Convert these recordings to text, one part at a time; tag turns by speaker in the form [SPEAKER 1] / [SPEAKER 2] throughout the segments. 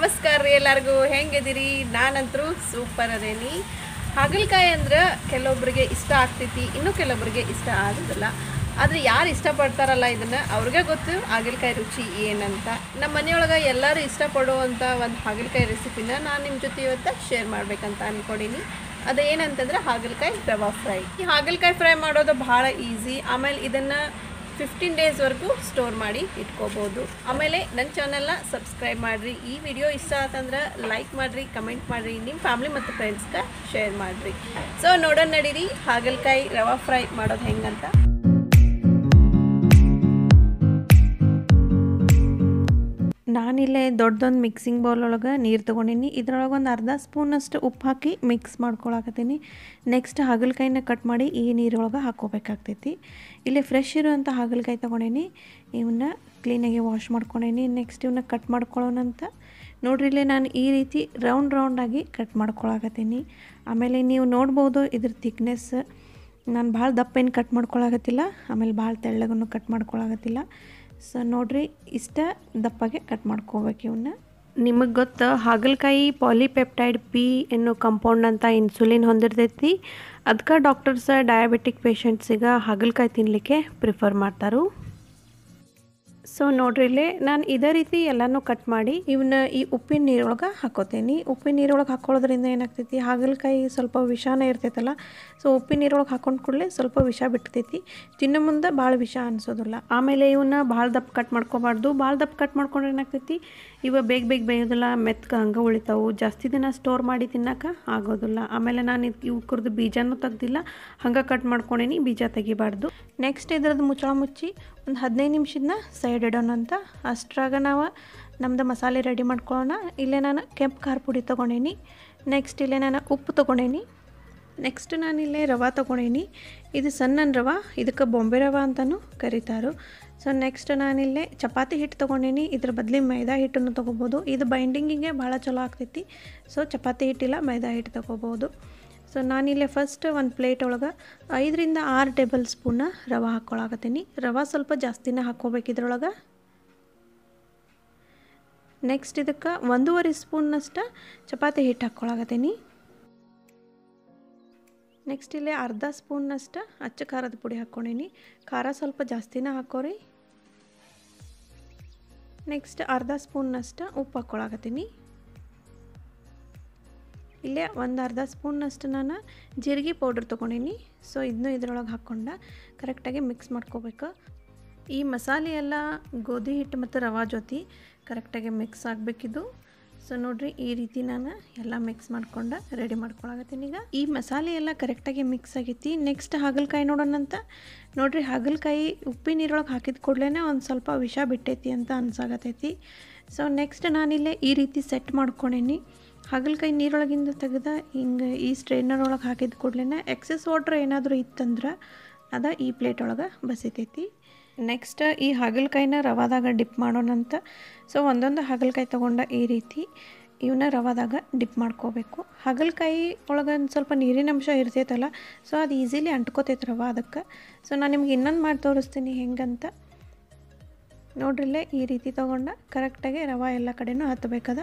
[SPEAKER 1] ನಮಸ್ಕಾರ ರೀ ಎಲ್ಲರಿಗೂ ಹೆಂಗಿದ್ದೀರಿ ನಾನಂತರೂ ಸೂಪರ್ ಅದೇನಿ ಹಾಗಲಕಾಯಿ ಅಂದ್ರೆ ಕೆಲವೊಬ್ರಿಗೆ ಇಷ್ಟ ಆಗ್ತೈತಿ ಇನ್ನು ಕೆಲವೊಬ್ರಿಗೆ ಇಷ್ಟ ಆಗೋದಿಲ್ಲ ಆದರೆ ಯಾರು ಇಷ್ಟಪಡ್ತಾರಲ್ಲ ಇದನ್ನು ಅವ್ರಿಗೆ ಗೊತ್ತು ಹಾಗಲಕಾಯಿ ರುಚಿ ಏನಂತ ನಮ್ಮ ಮನೆಯೊಳಗೆ ಎಲ್ಲರೂ ಇಷ್ಟಪಡುವಂಥ ಒಂದು ಹಾಗಲಕಾಯಿ ರೆಸಿಪಿನ ನಾನು ನಿಮ್ಮ ಜೊತೆ ಇವತ್ತು ಶೇರ್ ಮಾಡ್ಬೇಕಂತ ಅಂದ್ಕೊಡೀನಿ ಅದೇನಂತಂದ್ರೆ ಹಾಗಲಕಾಯಿ ರವಾ ಫ್ರೈ ಈ ಹಾಗಲಕಾಯಿ ಫ್ರೈ ಮಾಡೋದು ಭಾಳ ಈಸಿ ಆಮೇಲೆ ಇದನ್ನು ಫಿಫ್ಟೀನ್ ಡೇಸ್ವರೆಗೂ ಸ್ಟೋರ್ ಮಾಡಿ ಇಟ್ಕೋಬೋದು ಆಮೇಲೆ ನನ್ನ ಚಾನಲ್ನ ಸಬ್ಸ್ಕ್ರೈಬ್ ಮಾಡಿರಿ ಈ ವಿಡಿಯೋ ಇಷ್ಟ ಆತಂದ್ರೆ ಲೈಕ್ ಮಾಡಿರಿ ಕಮೆಂಟ್ ಮಾಡಿರಿ ನಿಮ್ಮ ಫ್ಯಾಮ್ಲಿ ಮತ್ತು ಫ್ರೆಂಡ್ಸ್ಗೆ ಶೇರ್ ಮಾಡಿರಿ ಸೊ ನೋಡೋಣ ನಡೀರಿ ಹಾಗಲಕಾಯಿ ರವಾ ಫ್ರೈ ಮಾಡೋದು ಹೆಂಗಂತ ನಾನಿಲ್ಲೇ ದೊಡ್ಡದೊಂದು ಮಿಕ್ಸಿಂಗ್ ಬೌಲ್ ಒಳಗೆ ನೀರು ತೊಗೊಂಡಿನಿ ಇದ್ರೊಳಗೆ ಒಂದು ಅರ್ಧ ಸ್ಪೂನಷ್ಟು ಉಪ್ಪು ಹಾಕಿ ಮಿಕ್ಸ್ ಮಾಡ್ಕೊಳಕತ್ತೀನಿ ನೆಕ್ಸ್ಟ್ ಹಾಗಲಕಾಯಿನ ಕಟ್ ಮಾಡಿ ಈ ನೀರೊಳಗೆ ಹಾಕೋಬೇಕಾಗ್ತೈತಿ ಇಲ್ಲಿ ಫ್ರೆಶ್ ಇರುವಂಥ ಹಾಗಲಕಾಯಿ ತೊಗೊಂಡೇನಿ ಇವನ್ನ ಕ್ಲೀನಾಗಿ ವಾಶ್ ಮಾಡ್ಕೊಂಡೇನಿ ನೆಕ್ಸ್ಟ್ ಇವನ್ನ ಕಟ್ ಮಾಡ್ಕೊಳ್ಳೋಣಂತ ನೋಡ್ರಿ ಇಲ್ಲೇ ನಾನು ಈ ರೀತಿ ರೌಂಡ್ ರೌಂಡಾಗಿ ಕಟ್ ಮಾಡ್ಕೊಳಕತ್ತೀನಿ ಆಮೇಲೆ ನೀವು ನೋಡ್ಬೋದು ಇದ್ರ ಥಿಕ್ನೆಸ್ ನಾನು ಭಾಳ ದಪ್ಪ ಏನು ಕಟ್ ಮಾಡ್ಕೊಳಕತ್ತಿಲ್ಲ ಆಮೇಲೆ ಭಾಳ ತೆಳ್ಳಗೂ ಕಟ್ ಮಾಡ್ಕೊಳಕತ್ತಿಲ್ಲ ಸೊ ನೋಡ್ರಿ ಇಷ್ಟ ದಪ್ಪಗೆ ಕಟ್ ಮಾಡ್ಕೋಬೇಕು ಇವನ್ನ ನಿಮಗೆ ಗೊತ್ತು ಹಾಗಲಕಾಯಿ ಪಾಲಿಪೆಪ್ಟೈಡ್ ಪಿ ಎನ್ನೋ ಕಂಪೌಂಡ್ ಅಂತ ಇನ್ಸುಲಿನ್ ಹೊಂದಿರ್ತೈತಿ ಅದಕ್ಕೆ ಡಾಕ್ಟರ್ಸ್ ಡಯಾಬಿಟಿಕ್ ಪೇಷಂಟ್ಸಿಗೆ ಹಾಗಲಕಾಯಿ ತಿನ್ನಲಿಕ್ಕೆ ಪ್ರಿಫರ್ ಮಾಡ್ತಾರೆ ಸೊ ನೋಡ್ರಿ ಇಲ್ಲಿ ನಾನು ಇದೇ ರೀತಿ ಎಲ್ಲನೂ ಕಟ್ ಮಾಡಿ ಇವನ್ನ ಈ ಉಪ್ಪಿನ ನೀರೊಳಗೆ ಹಾಕೋತೀನಿ ಉಪ್ಪಿನ ನೀರೊಳಗೆ ಹಾಕೊಳ್ಳೋದ್ರಿಂದ ಏನಾಗ್ತೈತಿ ಹಾಗಲಕಾಯಿ ಸ್ವಲ್ಪ ವಿಷಾನೇ ಇರ್ತೈತಲ್ಲ ಸೊ ಉಪ್ಪಿನ ನೀರೊಳಗೆ ಹಾಕೊಂಡು ಕೂಡಲೇ ಸ್ವಲ್ಪ ವಿಷ ಬಿಡ್ತೈತಿ ತಿನ್ನೋ ಮುಂದೆ ಭಾಳ ವಿಷ ಅನಿಸೋದಿಲ್ಲ ಆಮೇಲೆ ಇವನ್ನ ಭಾಳ ದಪ್ಪ ಕಟ್ ಮಾಡ್ಕೋಬಾರ್ದು ಭಾಳ ದಪ್ಪ ಕಟ್ ಮಾಡ್ಕೊಂಡ್ರೆ ಏನಾಗ್ತೈತಿ ಇವ ಬೇಗ ಬೇಗ ಬೇಯೋದಿಲ್ಲ ಮೆತ್ಗೆ ಹಂಗೆ ಉಳಿತಾವು ಜಾಸ್ತಿ ದಿನ ಸ್ಟೋರ್ ಮಾಡಿ ತಿನ್ನೋಕೆ ಆಗೋದಿಲ್ಲ ಆಮೇಲೆ ನಾನು ಇದು ಇವ್ಕರದ್ದು ಬೀಜನೂ ತೆಗ್ದಿಲ್ಲ ಹಂಗೆ ಕಟ್ ಮಾಡ್ಕೊಂಡೇನಿ ಬೀಜ ತೆಗಿಬಾರ್ದು ನೆಕ್ಸ್ಟ್ ಇದ್ರದ್ದು ಮುಚ್ಚಳ ಮುಚ್ಚಿ ಒಂದು ಹದಿನೈದು ನಿಮಿಷದ ಸೈಡ್ ಇಡೋಣ ಅಂತ ಅಷ್ಟ್ರಾಗ ನಾವು ನಮ್ಮದು ಮಸಾಲೆ ರೆಡಿ ಮಾಡ್ಕೊಳ್ಳೋಣ ಇಲ್ಲೇ ನಾನು ಕೆಂಪು ಖಾರ ಪುಡಿ ತೊಗೊಂಡೇನಿ ನೆಕ್ಸ್ಟ್ ಇಲ್ಲೇ ನಾನು ಉಪ್ಪು ತೊಗೊಂಡೇನಿ ನೆಕ್ಸ್ಟ್ ನಾನು ಇಲ್ಲೇ ರವೆ ತೊಗೊಂಡೇನಿ ಇದು ಸಣ್ಣ ರವೆ ಇದಕ್ಕೆ ಬೊಂಬೆ ರವೆ ಅಂತಲೂ ಕರೀತಾರೆ ಸೊ ನೆಕ್ಸ್ಟ್ ನಾನಿಲ್ಲೇ ಚಪಾತಿ ಹಿಟ್ಟು ತೊಗೊಂಡೇನಿ ಇದ್ರ ಬದಲಿ ಮೈದಾ ಹಿಟ್ಟನ್ನು ತೊಗೋಬೋದು ಇದು ಬೈಂಡಿಂಗಿಗೆ ಭಾಳ ಚಲೋ ಆಗ್ತೈತಿ ಸೊ ಚಪಾತಿ ಹಿಟ್ಟಿಲ್ಲ ಮೈದಾ ಹಿಟ್ಟು ತೊಗೋಬೋದು ಸೊ ನಾನಿಲ್ಲೇ ಫಸ್ಟ್ ಒಂದು ಪ್ಲೇಟ್ ಒಳಗೆ ಐದರಿಂದ ಆರು ಟೇಬಲ್ ಸ್ಪೂನ ರವೆ ಹಾಕ್ಕೊಳಕತ್ತೀನಿ ರವೆ ಸ್ವಲ್ಪ ಜಾಸ್ತಿನೇ ಹಾಕ್ಕೋಬೇಕು ಇದ್ರೊಳಗೆ ನೆಕ್ಸ್ಟ್ ಇದಕ್ಕೆ ಒಂದೂವರೆ ಸ್ಪೂನ್ನಷ್ಟು ಚಪಾತಿ ಹಿಟ್ಟು ಹಾಕ್ಕೊಳಕತ್ತೀನಿ ನೆಕ್ಸ್ಟ್ ಇಲ್ಲೇ ಅರ್ಧ ಸ್ಪೂನ್ನಷ್ಟು ಅಚ್ಚ ಖಾರದ ಪುಡಿ ಹಾಕ್ಕೊಂಡೀನಿ ಖಾರ ಸ್ವಲ್ಪ ಜಾಸ್ತಿನೇ ಹಾಕೋರಿ ನೆಕ್ಸ್ಟ್ ಅರ್ಧ ಸ್ಪೂನ್ನಷ್ಟು ಉಪ್ಪು ಹಾಕ್ಕೊಳಕತ್ತೀನಿ ಇಲ್ಲೇ ಒಂದು ಅರ್ಧ ಸ್ಪೂನ್ನಷ್ಟು ನಾನು ಜೀರಿಗೆ ಪೌಡ್ರ್ ತೊಗೊಂಡೀನಿ ಸೊ ಇದನ್ನು ಇದ್ರೊಳಗೆ ಹಾಕ್ಕೊಂಡು ಕರೆಕ್ಟಾಗಿ ಮಿಕ್ಸ್ ಮಾಡ್ಕೋಬೇಕು ಈ ಮಸಾಲೆ ಎಲ್ಲ ಗೋಧಿ ಹಿಟ್ಟು ಮತ್ತು ರವಾ ಜೊತೆ ಕರೆಕ್ಟಾಗಿ ಮಿಕ್ಸ್ ಆಗಬೇಕಿದು ಸೊ ನೋಡಿರಿ ಈ ರೀತಿ ನಾನು ಎಲ್ಲ ಮಿಕ್ಸ್ ಮಾಡ್ಕೊಂಡು ರೆಡಿ ಮಾಡ್ಕೊಳಕತ್ತೀನಿ ಈಗ ಈ ಮಸಾಲೆ ಎಲ್ಲ ಕರೆಕ್ಟಾಗಿ ಮಿಕ್ಸ್ ಆಗೈತಿ ನೆಕ್ಸ್ಟ್ ಹಾಗಲಕಾಯಿ ನೋಡೋಣಂತ ನೋಡಿರಿ ಹಾಗಲಕಾಯಿ ಉಪ್ಪಿನ ನೀರೊಳಗೆ ಹಾಕಿದ ಕೂಡಲೇ ಒಂದು ಸ್ವಲ್ಪ ವಿಷ ಬಿಟ್ಟೈತಿ ಅಂತ ಅನ್ಸಾಗತೈತಿ ಸೊ ನೆಕ್ಸ್ಟ್ ನಾನಿಲ್ಲೇ ಈ ರೀತಿ ಸೆಟ್ ಮಾಡ್ಕೊಂಡೇನಿ ಹಾಗಲಕಾಯಿ ನೀರೊಳಗಿಂದ ತೆಗೆದ ಹಿಂಗೆ ಈ ಸ್ಟ್ರೈನರ್ ಒಳಗೆ ಹಾಕಿದ ಕೂಡಲೇ ಎಕ್ಸೆಸ್ ವಾಟ್ರ್ ಏನಾದರೂ ಇತ್ತಂದ್ರೆ ಅದ ಈ ಪ್ಲೇಟ್ ಒಳಗೆ ಬಸಿತೈತಿ ನೆಕ್ಸ್ಟ್ ಈ ಹಾಗಲಕಾಯಿನ ರವಾದಾಗ ಡಿಪ್ ಮಾಡೋಣಂತ ಸೊ ಒಂದೊಂದು ಹಾಗಲಕಾಯಿ ತೊಗೊಂಡ ಈ ರೀತಿ ಇವನ್ನ ರವಾದಾಗ ಡಿಪ್ ಮಾಡ್ಕೋಬೇಕು ಹಾಗಲಕಾಯಿ ಒಳಗೆ ಒಂದು ಸ್ವಲ್ಪ ನೀರಿನ ಅಂಶ ಇರ್ತೈತಲ್ಲ ಸೊ ಅದು ಈಸಿಲಿ ಅಂಟ್ಕೋತೈತೆ ರವ ಅದಕ್ಕೆ ಸೊ ನಾನು ನಿಮ್ಗೆ ಇನ್ನೊಂದು ಮಾಡಿ ತೋರಿಸ್ತೀನಿ ಹೆಂಗಂತ ನೋಡ್ರಿಲ್ಲೇ ಈ ರೀತಿ ತೊಗೊಂಡ ಕರೆಕ್ಟಾಗಿ ರವೆ ಎಲ್ಲ ಕಡೆನೂ ಹತ್ತಬೇಕದ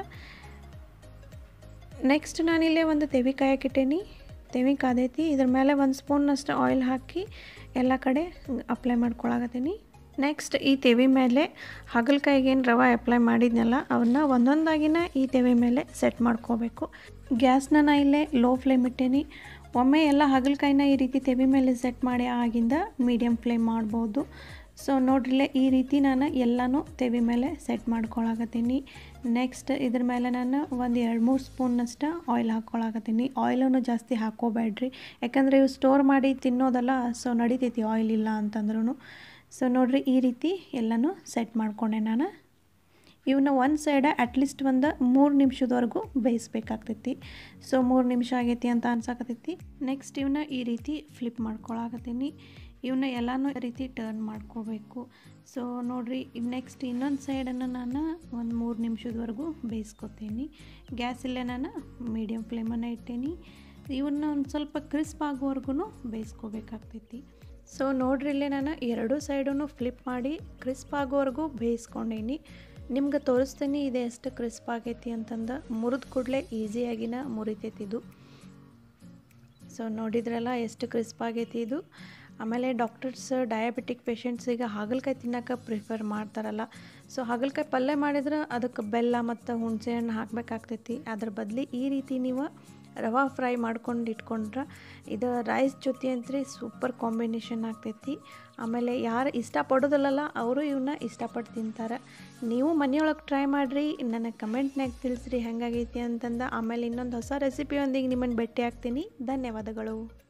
[SPEAKER 1] ನೆಕ್ಸ್ಟ್ ನಾನಿಲ್ಲೇ ಒಂದು ತೆವಿ ಕಾಯಕ್ಕಿಟ್ಟೇನಿ ತೆವಿ ಕಾದೈತಿ ಇದ್ರ ಮೇಲೆ ಒಂದು ಸ್ಪೂನ್ನಷ್ಟು ಆಯಿಲ್ ಹಾಕಿ ಎಲ್ಲ ಕಡೆ ಅಪ್ಲೈ ಮಾಡ್ಕೊಳಕತ್ತೀನಿ ನೆಕ್ಸ್ಟ್ ಈ ತೆವಿ ಮೇಲೆ ಹಾಗಲಕಾಯಿಗೇನು ರವೆ ಅಪ್ಲೈ ಮಾಡಿದ್ನಲ್ಲ ಅವನ್ನ ಒಂದೊಂದಾಗಿನ ಈ ತೆವಿ ಮೇಲೆ ಸೆಟ್ ಮಾಡ್ಕೋಬೇಕು ಗ್ಯಾಸ್ನ ನಾ ಇಲ್ಲೇ ಲೋ ಫ್ಲೇಮ್ ಇಟ್ಟೇನಿ ಒಮ್ಮೆ ಎಲ್ಲ ಹಾಗಲಕಾಯಿನ ಈ ರೀತಿ ತೆವಿ ಮೇಲೆ ಸೆಟ್ ಮಾಡಿ ಆಗಿಂದ ಮೀಡಿಯಮ್ ಫ್ಲೇಮ್ ಮಾಡ್ಬೋದು ಸೊ ನೋಡ್ರಿಲ್ಲೇ ಈ ರೀತಿ ನಾನು ಎಲ್ಲನೂ ತೆವಿ ಮೇಲೆ ಸೆಟ್ ಮಾಡ್ಕೊಳಕತ್ತೀನಿ ನೆಕ್ಸ್ಟ್ ಇದ್ರ ಮೇಲೆ ನಾನು ಒಂದು ಎರಡು ಮೂರು ಸ್ಪೂನ್ನಷ್ಟು ಆಯಿಲ್ ಹಾಕ್ಕೊಳಕತ್ತೀನಿ ಆಯಿಲನ್ನು ಜಾಸ್ತಿ ಹಾಕೋಬೇಡ್ರಿ ಯಾಕಂದರೆ ಇವು ಸ್ಟೋರ್ ಮಾಡಿ ತಿನ್ನೋದಲ್ಲ ಸೊ ನಡಿತೈತಿ ಆಯಿಲ್ ಇಲ್ಲ ಅಂತಂದ್ರೂ ಸೊ ನೋಡ್ರಿ ಈ ರೀತಿ ಎಲ್ಲನೂ ಸೆಟ್ ಮಾಡ್ಕೊಂಡೆ ನಾನು ಇವನ್ನ ಒಂದು ಸೈಡ ಅಟ್ಲೀಸ್ಟ್ ಒಂದು ಮೂರು ನಿಮಿಷದವರೆಗೂ ಬೇಯಿಸ್ಬೇಕಾಗ್ತೈತಿ ಸೊ ಮೂರು ನಿಮಿಷ ಆಗೈತಿ ಅಂತ ಅನ್ಸಾಕತ್ತೈತಿ ನೆಕ್ಸ್ಟ್ ಇವನ್ನ ಈ ರೀತಿ ಫ್ಲಿಪ್ ಮಾಡ್ಕೊಳಕತ್ತೀನಿ ಇವನ್ನ ಎಲ್ಲನೂ ರೀತಿ ಟರ್ನ್ ಮಾಡ್ಕೋಬೇಕು ಸೊ ನೋಡಿರಿ ನೆಕ್ಸ್ಟ್ ಇನ್ನೊಂದು ಸೈಡನ್ನು ನಾನು ಒಂದು ಮೂರು ನಿಮಿಷದವರೆಗೂ ಬೇಯಿಸ್ಕೊತೀನಿ ಗ್ಯಾಸ್ ಇಲ್ಲೇ ನಾನು ಮೀಡಿಯಮ್ ಫ್ಲೇಮನ್ನು ಇಟ್ಟೇನಿ ಇವನ್ನ ಒಂದು ಸ್ವಲ್ಪ ಕ್ರಿಸ್ಪ್ ಆಗೋವರೆಗೂ ಬೇಯಿಸ್ಕೋಬೇಕಾಗ್ತೈತಿ ಸೊ ನೋಡ್ರಿ ಇಲ್ಲೇ ನಾನು ಎರಡೂ ಸೈಡೂ ಫ್ಲಿಪ್ ಮಾಡಿ ಕ್ರಿಸ್ಪ್ ಆಗೋವರೆಗೂ ಬೇಯಿಸ್ಕೊಂಡೇನಿ ನಿಮ್ಗೆ ತೋರಿಸ್ತೀನಿ ಇದು ಎಷ್ಟು ಕ್ರಿಸ್ಪ್ ಆಗೈತಿ ಅಂತಂದು ಮುರಿದ ಕೂಡಲೇ ಈಸಿಯಾಗಿನ ಮುರಿತೈತಿ ಇದು ಸೊ ನೋಡಿದ್ರಲ್ಲ ಎಷ್ಟು ಕ್ರಿಸ್ಪ್ ಆಗೈತಿ ಇದು ಆಮೇಲೆ ಡಾಕ್ಟರ್ಸ್ ಡಯಾಬಿಟಿಕ್ ಪೇಷಂಟ್ಸಿಗೆ ಹಾಗಲಕಾಯಿ ತಿನ್ನೋಕೆ ಪ್ರಿಫರ್ ಮಾಡ್ತಾರಲ್ಲ ಸೊ ಹಾಗಲಕಾಯಿ ಪಲ್ಯ ಮಾಡಿದ್ರೆ ಅದಕ್ಕೆ ಬೆಲ್ಲ ಮತ್ತು ಹುಣಸೆ ಹಣ್ಣು ಹಾಕಬೇಕಾಗ್ತೈತಿ ಅದ್ರ ಬದಲಿ ಈ ರೀತಿ ನೀವು ರವಾ ಫ್ರೈ ಮಾಡ್ಕೊಂಡು ಇಟ್ಕೊಂಡ್ರೆ ಇದು ರೈಸ್ ಜೊತೆ ಅಂತ್ರಿ ಸೂಪರ್ ಕಾಂಬಿನೇಷನ್ ಆಗ್ತೈತಿ ಆಮೇಲೆ ಯಾರು ಇಷ್ಟಪಡೋದಿಲ್ಲಲ್ಲ ಅವರು ಇವನ್ನ ಇಷ್ಟಪಟ್ಟು ತಿಂತಾರೆ ನೀವು ಮನೆಯೊಳಗೆ ಟ್ರೈ ಮಾಡಿರಿ ನನಗೆ ಕಮೆಂಟ್ನಾಗ ತಿಳಿಸ್ರಿ ಹೆಂಗಾಗೈತಿ ಅಂತಂದು ಆಮೇಲೆ ಇನ್ನೊಂದು ಹೊಸ ರೆಸಿಪಿಯೊಂದಿಗೆ ನಿಮ್ಮನ್ನು ಭೇಟಿ ಆಗ್ತೀನಿ ಧನ್ಯವಾದಗಳು